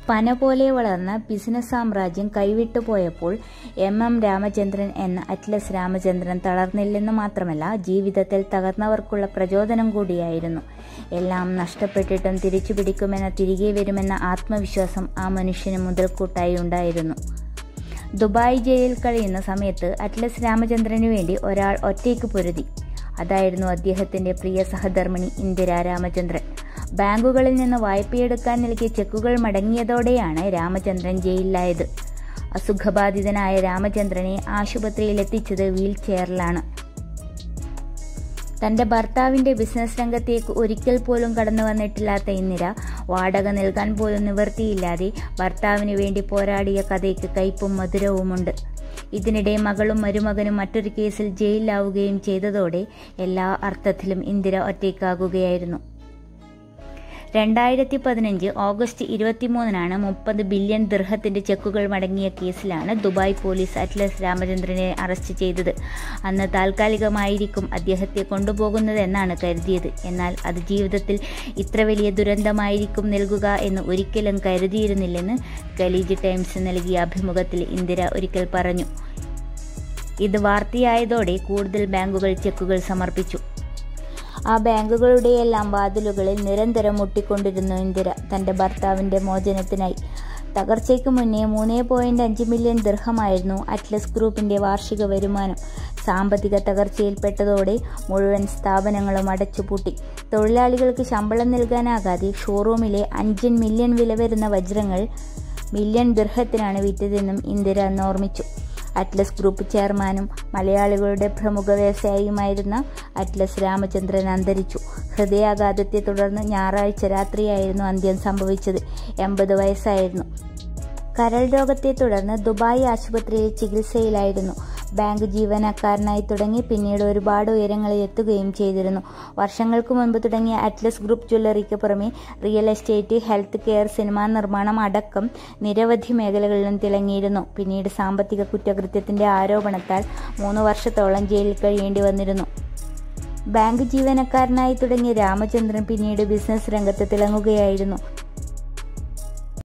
പന പോലെ വളർന്ന ബിസിനസ് സാമ്രാജ്യം കൈവിട്ടു പോയപ്പോൾ എം എം രാമചന്ദ്രൻ എന്ന അറ്റ്ലസ് രാമചന്ദ്രൻ തളർന്നില്ലെന്ന് മാത്രമല്ല ജീവിതത്തിൽ തകർന്നവർക്കുള്ള പ്രചോദനം കൂടിയായിരുന്നു എല്ലാം നഷ്ടപ്പെട്ടിട്ടും തിരിച്ചു പിടിക്കുമെന്ന തിരികെ വരുമെന്ന ആത്മവിശ്വാസം ആ മനുഷ്യന് മുതൽക്കൂട്ടായി ഉണ്ടായിരുന്നു ദുബായ് ജയിലിൽ കഴിയുന്ന സമയത്ത് അറ്റ്ലസ് രാമചന്ദ്രന് വേണ്ടി ഒരാൾ ഒറ്റയ്ക്ക് പൊരുതി അതായിരുന്നു അദ്ദേഹത്തിന്റെ പ്രിയ സഹധർമ്മിണി ഇന്ദിര രാമചന്ദ്രൻ ബാങ്കുകളിൽ നിന്ന് വായ്പയെടുക്കാൻ നൽകിയ ചെക്കുകൾ മടങ്ങിയതോടെയാണ് രാമചന്ദ്രൻ ജയിലിലായത് അസുഖബാധിതനായ രാമചന്ദ്രനെ ആശുപത്രിയിൽ എത്തിച്ചത് വീൽ ചെയറിലാണ് തന്റെ ഭർത്താവിന്റെ ബിസിനസ് രംഗത്തേക്ക് ഒരിക്കൽ പോലും കടന്നു വന്നിട്ടില്ലാത്ത ഇന്ദിര വാടക നൽകാൻ പോലും നിവൃത്തിയില്ലാതെ ഭർത്താവിന് വേണ്ടി പോരാടിയ കഥയ്ക്ക് കയ്പും മധുരവുമുണ്ട് ഇതിനിടെ മകളും മരുമകനും മറ്റൊരു കേസിൽ ജയിലിലാവുകയും ചെയ്തതോടെ എല്ലാ അർത്ഥത്തിലും ഇന്ദിര ഒറ്റയ്ക്കാകുകയായിരുന്നു രണ്ടായിരത്തി പതിനഞ്ച് ഓഗസ്റ്റ് ഇരുപത്തിമൂന്നിനാണ് മുപ്പത് ബില്യൺ ദൃഹത്തിന്റെ ചെക്കുകൾ മടങ്ങിയ കേസിലാണ് ദുബായ് പോലീസ് അറ്റ്ലസ് രാമചന്ദ്രനെ അറസ്റ്റ് ചെയ്തത് അന്ന് താൽക്കാലികമായിരിക്കും അദ്ദേഹത്തെ കൊണ്ടുപോകുന്നതെന്നാണ് കരുതിയത് എന്നാൽ അത് ജീവിതത്തിൽ ഇത്ര വലിയ ദുരന്തമായിരിക്കും നൽകുക എന്ന് ഒരിക്കലും കരുതിയിരുന്നില്ലെന്ന് ഖലീജ് ടൈംസ് നൽകിയ അഭിമുഖത്തിൽ ഇന്ദിര ഒരിക്കൽ പറഞ്ഞു ഇത് വാർത്തയായതോടെ കൂടുതൽ ബാങ്കുകൾ ചെക്കുകൾ സമർപ്പിച്ചു ആ ബാങ്കുകളുടെയെല്ലാം വാതിലുകളിൽ നിരന്തരം മുട്ടിക്കൊണ്ടിരുന്നു ഇന്ദിര തന്റെ ഭർത്താവിന്റെ മോചനത്തിനായി തകർച്ചയ്ക്ക് മുന്നേ മൂന്ന് പോയിന്റ് അഞ്ച് മില്യൺ ദീർഘമായിരുന്നു അറ്റ്ലസ് ഗ്രൂപ്പിന്റെ വാർഷിക വരുമാനം സാമ്പത്തിക തകർച്ചയിൽപ്പെട്ടതോടെ മുഴുവൻ സ്ഥാപനങ്ങളും അടച്ചുപൂട്ടി തൊഴിലാളികൾക്ക് ശമ്പളം നൽകാനാകാതെ ഷോറൂമിലെ അഞ്ചൻ മില്യൺ വില വരുന്ന വജ്രങ്ങൾ മില്യൺ ദീർഘത്തിനാണ് വിറ്റതെന്നും ഇന്ദിര അന്ന് ഓർമ്മിച്ചു അറ്റ്ലസ് ഗ്രൂപ്പ് ചെയർമാനും മലയാളികളുടെ പ്രമുഖ വ്യവസായിയുമായിരുന്ന അറ്റ്ലസ് രാമചന്ദ്രൻ അന്തരിച്ചു ഹൃദയാഘാതത്തെ തുടർന്ന് ഞായറാഴ്ച രാത്രിയായിരുന്നു അന്ത്യം സംഭവിച്ചത് എൺപത് വയസ്സായിരുന്നു കരൾ രോഗത്തെ തുടർന്ന് ദുബായ് ആശുപത്രിയിൽ ചികിത്സയിലായിരുന്നു ബാങ്ക് ജീവനക്കാരനായി തുടങ്ങി പിന്നീട് ഒരുപാട് ഉയരങ്ങളിൽ എത്തുകയും ചെയ്തിരുന്നു വർഷങ്ങൾക്ക് മുൻപ് തുടങ്ങിയ അറ്റ്ലസ് ഗ്രൂപ്പ് ജ്വല്ലറിക്ക് പുറമെ real estate health care cinema നിർമ്മാണം അടക്കം നിരവധി മേഖലകളിലും തിളങ്ങിയിരുന്നു പിന്നീട് സാമ്പത്തിക കുറ്റകൃത്യത്തിന്റെ ആരോപണത്താൽ മൂന്ന് വർഷത്തോളം ജയിലിൽ കഴിയേണ്ടി വന്നിരുന്നു ബാങ്ക് ജീവനക്കാരനായി തുടങ്ങിയ രാമചന്ദ്രൻ പിന്നീട് ബിസിനസ് രംഗത്ത് തിളങ്ങുകയായിരുന്നു